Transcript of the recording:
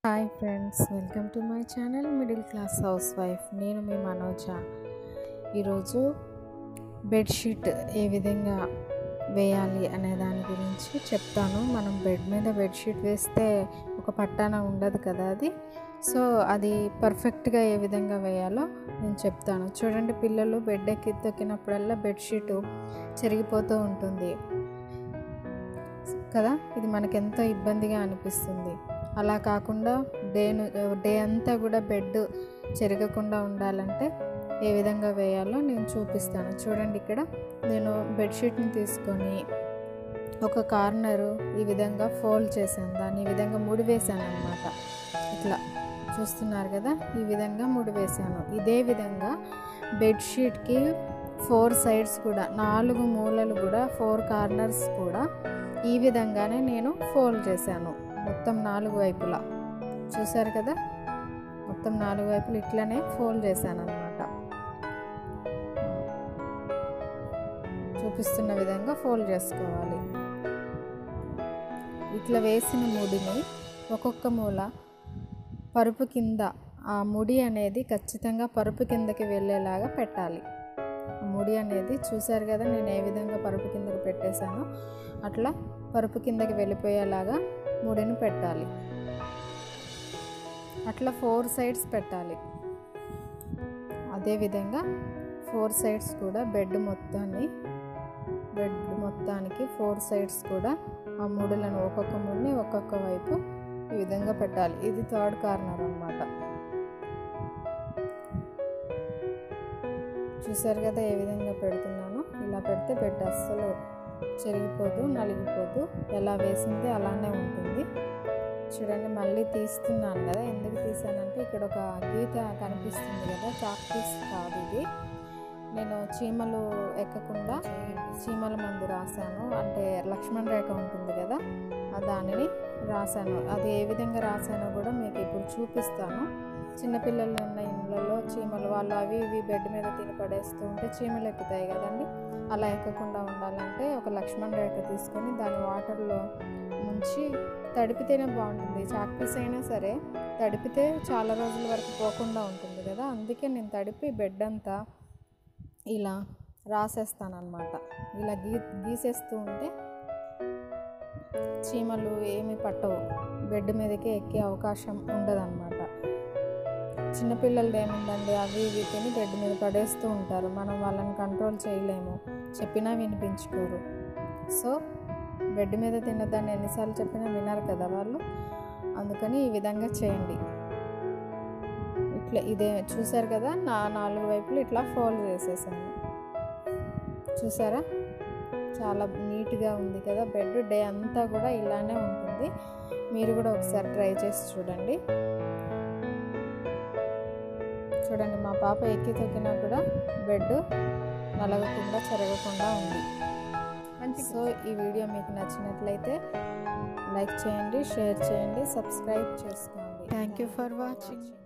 hi friends welcome to my channel middle class housewife నేను మీ మనోజ ఈరోజు bedsheet ఏ విధంగా వేయాలి అనే దాని గురించి చెప్తాను మనం బెడ్ మీద బెడ్షీట్ వేస్తే ఒక పట్టాన ఉండదు కదా అది సో అది పర్ఫెక్ట్గా ఏ విధంగా వేయాలో నేను చెప్తాను చూడండి పిల్లలు బెడ్ ఎక్కి తొక్కినప్పుడల్లా బెడ్షీట్ చెరిగిపోతూ ఉంటుంది కదా ఇది మనకి ఎంతో ఇబ్బందిగా అనిపిస్తుంది అలా కాకుండా డేను డే అంతా కూడా బెడ్ చెరగకుండా ఉండాలంటే ఏ విధంగా వేయాలో నేను చూపిస్తాను చూడండి ఇక్కడ నేను బెడ్షీట్ని తీసుకొని ఒక కార్నరు ఈ విధంగా ఫోల్డ్ చేశాను దాన్ని ఈ విధంగా ముడి వేశాను అనమాట ఇట్లా చూస్తున్నారు కదా ఈ విధంగా ముడి వేశాను ఇదే విధంగా బెడ్షీట్కి ఫోర్ సైడ్స్ కూడా నాలుగు మూలలు కూడా ఫోర్ కార్నర్స్ కూడా ఈ విధంగానే నేను ఫోల్డ్ చేశాను మొత్తం నాలుగు వైపులా చూసారు కదా మొత్తం నాలుగు వైపులు ఇట్లనే ఫోల్డ్ చేశాను అనమాట చూపిస్తున్న విధంగా ఫోల్డ్ చేసుకోవాలి ఇట్లా వేసిన ముడిని ఒక్కొక్క మూల పరుపు కింద ఆ ముడి అనేది ఖచ్చితంగా పరుపు కిందకి వెళ్ళేలాగా పెట్టాలి ముడి అనేది చూసారు కదా నేను ఏ విధంగా పరుపు కిందకి పెట్టేశానో అట్లా పరుపు కిందకి వెళ్ళిపోయేలాగా ముడిని పెట్టాలి అట్లా ఫోర్ సైడ్స్ పెట్టాలి అదేవిధంగా ఫోర్ సైడ్స్ కూడా బెడ్ మొత్తాన్ని బెడ్ మొత్తానికి ఫోర్ సైడ్స్ కూడా ఆ ముడులను ఒక్కొక్క ముడిని ఒక్కొక్క వైపు ఈ విధంగా పెట్టాలి ఇది థర్డ్ కార్నర్ అనమాట చూసారు కదా ఏ విధంగా పెడుతున్నానో ఇలా పెడితే బెడ్ అస్సలు చెరిగిపోదు నలిగిపోదు ఎలా వేసింది అలానే ఉంటుంది చూడండి మళ్ళీ తీస్తున్నాను కదా ఎందుకు తీసానంటే ఇక్కడ ఒక గీత కనిపిస్తుంది కదా చాక్ పీస్ కాదు ఇది నేను చీమలు ఎక్కకుండా చీమల మందు రాశాను అంటే లక్ష్మణ్ రేఖ ఉంటుంది కదా దానిని రాశాను అది ఏ విధంగా రాశానో కూడా మీకు ఇప్పుడు చూపిస్తాను చిన్నపిల్లలు ఉన్న ఇళ్ళలో చీమలు వాళ్ళు అవి ఇవి బెడ్ మీద తిని పడేస్తూ ఉంటే చీమలు ఎక్కుతాయి కదండి అలా ఎక్కకుండా ఉండాలంటే ఒక లక్ష్మణ్ రేఖ తీసుకొని దాని వాటర్లో ముంచి తడిపితేనే బాగుంటుంది చాక్ పీస్ అయినా సరే తడిపితే చాలా రోజుల వరకు పోకుండా ఉంటుంది కదా అందుకే నేను తడిపి బెడ్ అంతా ఇలా రాసేస్తాను అనమాట ఇలా గీ గీసేస్తూ ఉంటే చీమలు ఏమి పట్టవు బెడ్ మీదకి ఎక్కే అవకాశం ఉండదన్నమాట చిన్నపిల్లలది ఏముందండి అవి ఇవి తిని బెడ్ మీద పడేస్తూ ఉంటారు మనం వాళ్ళని కంట్రోల్ చేయలేము చెప్పినా వినిపించుకోరు సో బెడ్ మీద తిన్నదాన్ని ఎన్నిసార్లు చెప్పినా వినరు కదా వాళ్ళు అందుకని ఈ విధంగా చేయండి ఇట్లా ఇదే చూసారు కదా నా నాలుగు వైపులు ఇట్లా ఫోల్డ్ చేసేసాను చూసారా చాలా నీట్గా ఉంది కదా బెడ్ డే అంతా కూడా ఇలానే ఉంటుంది మీరు కూడా ఒకసారి ట్రై చేసి చూడండి చూడండి మా పాప ఎక్కి తొక్కినా కూడా బెడ్ నలగకుండా చెరగకుండా ఉంది సో ఈ వీడియో మీకు నచ్చినట్లయితే లైక్ చేయండి షేర్ చేయండి సబ్స్క్రైబ్ చేసుకోండి థ్యాంక్ యూ ఫర్ వాచింగ్